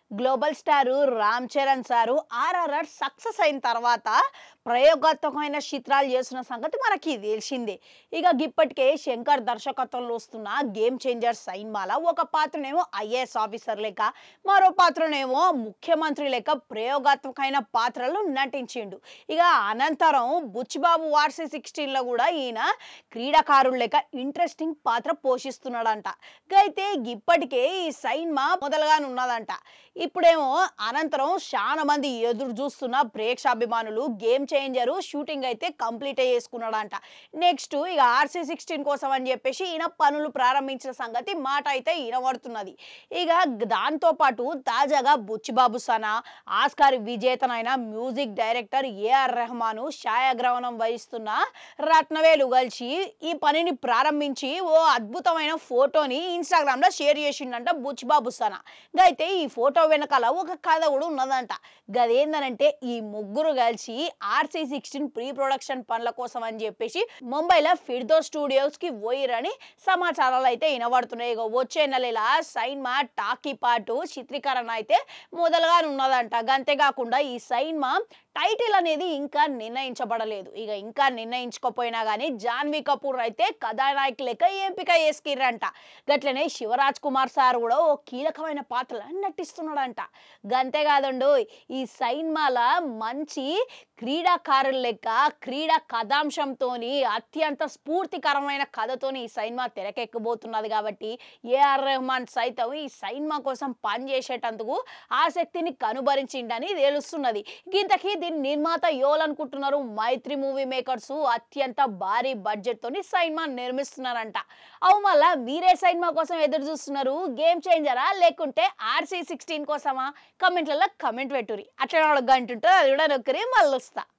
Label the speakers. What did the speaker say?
Speaker 1: global star Ram Charan sir RRR success అయిన తర్వాత ప్రయోగాత్మకమైన చిత్రాలు చేస్తున్న సంగతి మనకి తెలిసిందే ఇక ఇప్పటికే శంకర్ దర్శకత్వంలో వస్తున్న గేమ్ చేంజర్ సైన్మాల ఒక పాత్రనేమో ఐఏఎస్ ఆఫీసర్ లెక్క మరో పాత్రనేమో ముఖ్యమంత్రి లెక్క ప్రయోగాత్మకమైన పాత్రలు నటించిండు ఇక అనంతరం బుచ్చిబాబు వార్సీ సిక్స్టీన్లో కూడా ఈయన క్రీడాకారుడు లెక్క ఇంట్రెస్టింగ్ పాత్ర పోషిస్తున్నాడంట అయితే ఇప్పటికే ఈ సైన్మా మొదలుగానే ఉన్నదంట ఇప్పుడేమో అనంతరం చాలా మంది ఎదురు చూస్తున్న ప్రేక్షాభిమానులు గేమ్ చేంజరు షూటింగ్ అయితే కంప్లీట్ చేసుకున్నాడంట నెక్స్ట్ ఇక ఆర్సీ సిక్స్టీన్ కోసం అని చెప్పేసి ఈయన పనులు ప్రారంభించిన సంగతి మాట అయితే వినబడుతున్నది ఇక దాంతో పాటు తాజాగా బుచ్చిబాబు సనా ఆస్కార్ విజేతనైన మ్యూజిక్ డైరెక్టర్ ఏఆర్ రెహమాను ఛాయాగ్రహణం వహిస్తున్న రత్నవేలు కలిసి ఈ పనిని ప్రారంభించి ఓ అద్భుతమైన ఫోటోని ఇన్స్టాగ్రామ్ లో షేర్ చేసిండంట బుచ్చిబాబు సనా అయితే ఈ ఫోటో వెనకాల ఒక కథ కూడా ఉన్నదంట గదేందనంటే ఈ ముగ్గురు కలిసి ఆర్సీ సిక్స్టీన్ ప్రీ ప్రొడక్షన్ పనుల కోసం అని చెప్పేసి ముంబైలో ఫిర్దో స్టూడియోస్ కి పోయిరని సమాచారాలు అయితే వినబడుతున్నాయి ఇక వచ్చే నెల సైన్మా టాకీ పాటు చిత్రీకరణ అయితే మొదలుగా ఉన్నదంట అంతేకాకుండా ఈ సైన్మా టైటిల్ అనేది ఇంకా నిర్ణయించబడలేదు ఇక ఇంకా నిర్ణయించుకోపోయినా కానీ జాన్వీ కపూర్ అయితే కథానాయకు లెక్క ఎంపిక చేసుకిర్రంట గట్లనే శివరాజ్ కుమార్ సార్ కూడా ఓ కీలకమైన పాత్ర నటిస్తున్నాడంట గంతే కాదండు ఈ సైన్మాల మంచి క్రీడాకారుల లెక్క క్రీడా కథాంశంతోని అత్యంత స్ఫూర్తికరమైన కథతోని ఈ సైన్మా తెరకెక్కబోతున్నది కాబట్టి ఏఆర్ రెహమాన్ సైతం ఈ సైన్మా కోసం పనిచేసేటందుకు ఆసక్తిని కనుబరించిండని తెలుస్తున్నది ఇంతకీ దీని నిర్మాత ఎవరనుకుంటున్నారు మైత్రి మూవీ మేకర్స్ అత్యంత భారీ బడ్జెట్ తోని సైన్మా నిర్మిస్తున్నారంట అవు మళ్ళా మీరే సైన్మా కోసం ఎదురు చూస్తున్నారు గేమ్ చేంజరా లేకుంటే ఆర్సీ సిక్స్టీన్ కోసమా కమెంట్లలో కమెంట్ పెట్టురి అట్లా గంటుంటే అది కూడా నొక్కరి మళ్ళీ వస్తా